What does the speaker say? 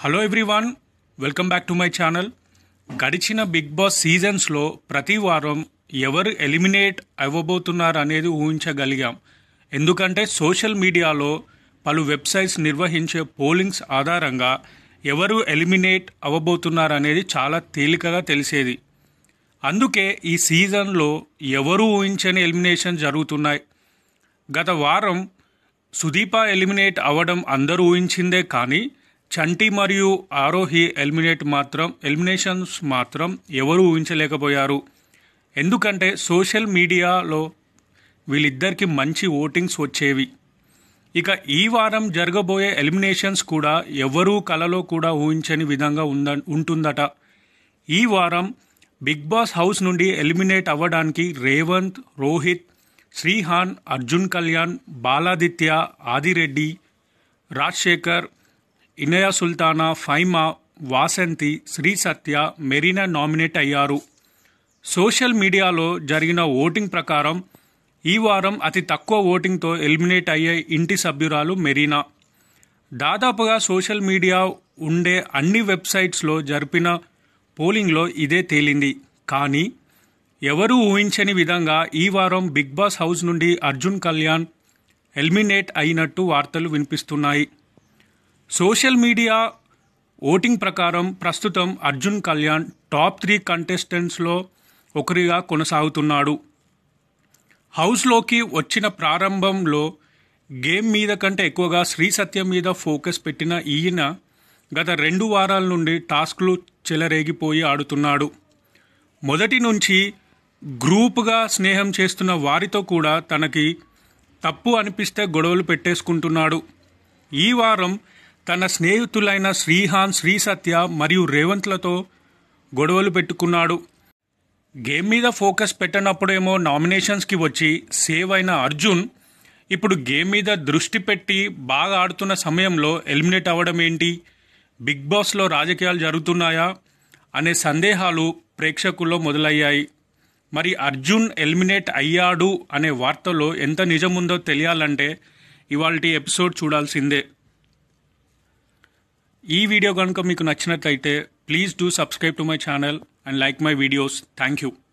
hello everyone welcome back to my channel గడిచిన Bigg Boss సీజన్స్లో ప్రతి వారం ఎవరు ఎలిమినేట్ అవ్వబోతున్నారు అనేది ఊహించగలిగాం ఎందుకంటే సోషల్ మీడియాలో పలు వెబ్సైట్స్ నిర్వహించే పోలింగ్స్ ఆధారంగా ఎవరు ఎలిమినేట్ అవ్వబోతున్నారు అనేది చాలా తేలికగా తెలిసేది అందుకే ఈ సీజన్లో ఎవరు ఊహించని ఎలిమినేషన్ జరుగుతున్నాయి గత వారం సుదీప ఎలిమినేట్ అవ్వడం అందరూ ఊహించిందే కానీ చంటి మరియు ఆరోహి ఎలిమినేట్ మాత్రం ఎలిమినేషన్స్ మాత్రం ఎవరు ఊహించలేకపోయారు ఎందుకంటే సోషల్ మీడియాలో వీళ్ళిద్దరికి మంచి ఓటింగ్స్ వచ్చేవి ఇక ఈ వారం జరగబోయే ఎలిమినేషన్స్ కూడా ఎవరూ కలలో కూడా ఊహించని విధంగా ఉంద ఉంటుందట ఈ వారం బిగ్ బాస్ హౌస్ నుండి ఎలిమినేట్ అవ్వడానికి రేవంత్ రోహిత్ శ్రీహాన్ అర్జున్ కళ్యాణ్ బాలాదిత్య ఆదిరెడ్డి రాజశేఖర్ ఇనయ సుల్తానా ఫైమా వాసంతి శ్రీ సత్య మెరీనా నామినేట్ అయ్యారు సోషల్ మీడియాలో జరిగిన ఓటింగ్ ప్రకారం ఈ వారం అతి తక్కువ ఓటింగ్తో ఎలిమినేట్ అయ్యే ఇంటి సభ్యురాలు మెరీనా దాదాపుగా సోషల్ మీడియా ఉండే అన్ని వెబ్సైట్స్లో జరిపిన పోలింగ్లో ఇదే తేలింది కానీ ఎవరూ ఊహించని విధంగా ఈ వారం బిగ్ బాస్ హౌస్ నుండి అర్జున్ కళ్యాణ్ ఎలిమినేట్ అయినట్టు వార్తలు వినిపిస్తున్నాయి సోషల్ మీడియా ఓటింగ్ ప్రకారం ప్రస్తుతం అర్జున్ కళ్యాణ్ టాప్ త్రీ కంటెస్టెంట్స్లో ఒకరిగా కొనసాగుతున్నాడు హౌస్లోకి వచ్చిన ప్రారంభంలో గేమ్ మీద కంటే ఎక్కువగా శ్రీ సత్యం మీద ఫోకస్ పెట్టిన ఈయన గత రెండు వారాల నుండి టాస్క్లు చెలరేగిపోయి ఆడుతున్నాడు మొదటి నుంచి గ్రూప్గా స్నేహం చేస్తున్న వారితో కూడా తనకి తప్పు అనిపిస్తే గొడవలు పెట్టేసుకుంటున్నాడు ఈ వారం తన స్నేహితులైన శ్రీహాన్ శ్రీ సత్య మరియు రేవంత్లతో గొడవలు పెట్టుకున్నాడు గేమ్ మీద ఫోకస్ పెట్టనప్పుడేమో నామినేషన్స్కి వచ్చి సేవ్ అయిన అర్జున్ ఇప్పుడు గేమ్ మీద దృష్టి పెట్టి బాగా ఆడుతున్న సమయంలో ఎలిమినేట్ అవ్వడం ఏంటి బిగ్ బాస్లో రాజకీయాలు జరుగుతున్నాయా అనే సందేహాలు ప్రేక్షకుల్లో మొదలయ్యాయి మరి అర్జున్ ఎలిమినేట్ అయ్యాడు అనే వార్తలో ఎంత నిజముందో తెలియాలంటే ఇవాళ ఎపిసోడ్ చూడాల్సిందే ఈ వీడియో కనుక మీకు నచ్చినట్లయితే please do subscribe to my channel and like my videos thank you